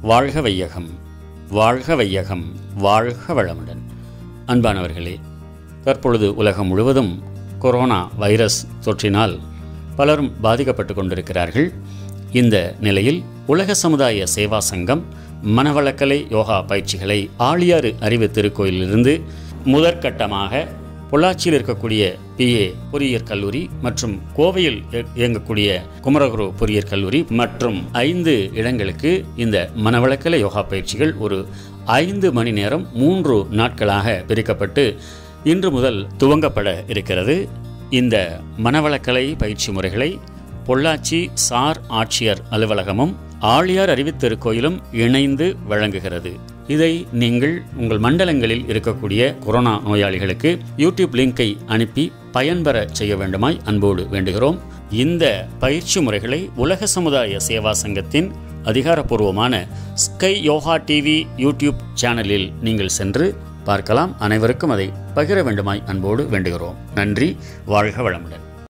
வாழ்க வையகம் வாழ்க வையகம் வாழ்க வளமுடன் அன்பானவர்களே தற்பொழுது உலகம் முழுவதும் கொரோனா வைரஸ் தொற்றினால் பலரும் பாதிக்கப்பட்டு கொண்டிருக்கிறார்கள் இந்த நிலையில் உலக சமுதாய சேவா சங்கம் மனவளக்கலை யோகா பயிற்சிகளை ஆழியாறு அறிவு திருக்கோயிலிருந்து முதற்கட்டமாக பொள்ளாச்சியில் இருக்கக்கூடிய பிஏ பொறியியற் கல்லூரி மற்றும் கோவையில் இய- இயங்கக்கூடிய குமரகுரு பொறியியற் கல்லூரி மற்றும் ஐந்து இடங்களுக்கு இந்த மனவளக்கலை யோகா பயிற்சிகள் ஒரு ஐந்து மணி நேரம் மூன்று நாட்களாக பிரிக்கப்பட்டு இன்று முதல் துவங்கப்பட இருக்கிறது இந்த மனவளக்கலை பயிற்சி முறைகளை பொள்ளாச்சி சார் ஆட்சியர் அலுவலகமும் ஆழியார் அறிவித்திருக்கோயிலும் இணைந்து வழங்குகிறது இதை நீங்கள் உங்கள் மண்டலங்களில் இருக்கக்கூடிய கொரோனா நோயாளிகளுக்கு யூடியூப் லிங்கை அனுப்பி பயன்பெற செய்ய வேண்டுமாய் அன்போடு வேண்டுகிறோம் இந்த பயிற்சி முறைகளை உலக சமுதாய சேவா சங்கத்தின் அதிகாரப்பூர்வமான ஸ்கை யோகா டிவி யூடியூப் சேனலில் நீங்கள் சென்று பார்க்கலாம் அனைவருக்கும் அதை பகிர வேண்டுமாய் அன்போடு வேண்டுகிறோம் நன்றி வாழ்க வளமுடன்